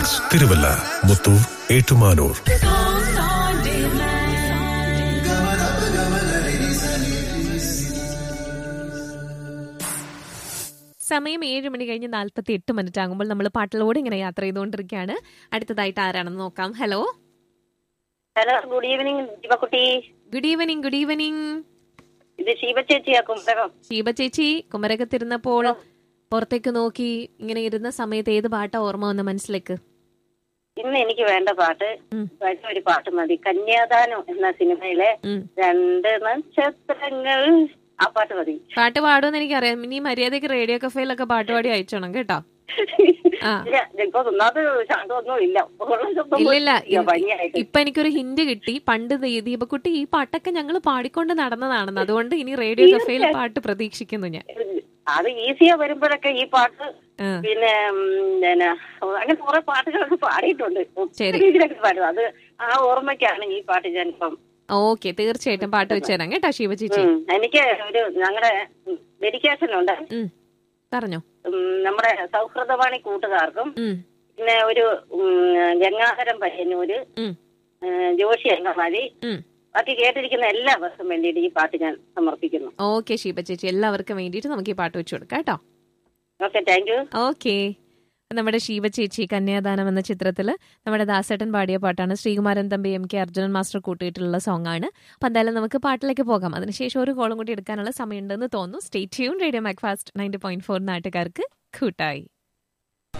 Silks Thiruvalla Muthoor Ettumanoor സമയം ഏഴ് മണി കഴിഞ്ഞ് നാൽപ്പത്തി എട്ട് മിനിറ്റ് ആകുമ്പോൾ നമ്മൾ പാട്ടിലൂടെ ഇങ്ങനെ യാത്ര ചെയ്തുകൊണ്ടിരിക്കുകയാണ് അടുത്തതായിട്ട് ആരാണെന്ന് നോക്കാം ഹലോ ഹലോ ഗുഡ് ഈവനിങ് ദീപക്കുട്ടി ഗുഡ് ഈവനിങ് ഗുഡ് ഈവനിങ് ഇത് ശിവ ചേച്ചിയാ കുമ്പകം ഷീബ ചേച്ചി കുമരകത്തിരുന്നപ്പോൾ പുറത്തേക്ക് നോക്കി ഇങ്ങനെ ഇരുന്ന സമയത്ത് ഏത് പാട്ടാ ഓർമ്മ വന്ന മനസ്സിലേക്ക് ഇന്ന് എനിക്ക് വേണ്ട പാട്ട് ഉം. ഒറ്റ ഒരു പാട്ട് മതി കന്യാദാനം എന്ന സിനിമയിലെ ഉം. രണ്ട് നക്ഷത്രങ്ങൾ ആ പാട്ട് മതി പാട്ട് പാടുമെന്ന് എനിക്കറിയാം ഇനി മര്യാദയ്ക്ക് റേഡിയോ കഫേയിലൊക്കെ പാട്ട് പാടി അയച്ചോണം കേട്ടോ ആ. ഇല്ല ഇപ്പൊ ഒന്നാമത് ശബ്ദമൊന്നും ഇല്ല ഉള്ള ശബ്ദം ഇല്ലില്ല ഇല്ല, ഭംഗിയായിട്ട് ഇപ്പൊ എനിക്കൊരു ഹിന്റ് കിട്ടി പണ്ട് ദീ- ദീപക്കുട്ടി ഈ പാട്ടൊക്കെ ഞങ്ങൾ പാടിക്കൊണ്ട് നടന്നതാണെന്ന് അതുകൊണ്ട് ഇനി റേഡിയോ കഫേയിൽ പാട്ട് പ്രതീക്ഷിക്കുന്നു ഞാൻ അത് ഈസിയാ വരുമ്പോഴൊക്കെ ഈ പാട്ട് ആ. പിന്നെ ഉം, പിന്നെ അങ്ങനെ കുറെ പാട്ടുകളൊക്കെ പാടിയിട്ടുണ്ട് ശരി. ഒത്തിരി രീതിയിലൊക്കെ പാടും അത് ആ ഓർമ്മയ്ക്കാണ് ഈ പാട്ട് ഞാൻ ഇപ്പം ഓക്കെ തീർച്ചയായിട്ടും പാട്ട് വെച്ച് തരാം കേട്ടോ ശിവ ചേച്ചി ഉം. എനിക്ക് ഒരു ഞങ്ങളുടെ ഡെഡിക്കേഷൻ ഉണ്ട് ഉം. പറഞ്ഞോ ഉം, നമ്മുടെ സൗഹൃദവാണി കൂട്ടുകാർക്കും ഉം. പിന്നെ ഒരു ഉം, ഗംഗാധരം പയ്യന്നൂര് ഉം. ഏഹ്, ജോഷി അങ്കമാലി ഉം. ബാക്കി കേട്ടിരിക്കുന്ന എല്ലാവർക്കും വേണ്ടിയിട്ട് ഈ പാട്ട് ഞാൻ സമർപ്പിക്കുന്നു ഓക്കെ ശിവ ചേച്ചി എല്ലാവർക്കും വേണ്ടിയിട്ട് നമുക്ക് ഈ പാട്ട് വെച്ച് കൊടുക്കാം കേട്ടോ ഓക്കെ താങ്ക് യു ഓക്കെ നമ്മുടെ ശിവ ചേച്ചി കന്യാദാനം എന്ന ചിത്രത്തിൽ നമ്മുടെ ദാസേട്ടൻ പാടിയ പാട്ടാണ് Sreekumaran Thampi M K Arjunan master കൂട്ടിയിട്ടുള്ള സോങ് ആണ് അപ്പം എന്തായാലും നമുക്ക് പാട്ടിലേക്ക് പോകാം അതിനുശേഷം ഒരു കോളും കൂടി എടുക്കാനുള്ള സമയമുണ്ടെന്ന് തോന്നുന്നു state tune radio MACFAST ninety point four നാട്ടുകാർക്ക് കൂട്ടായി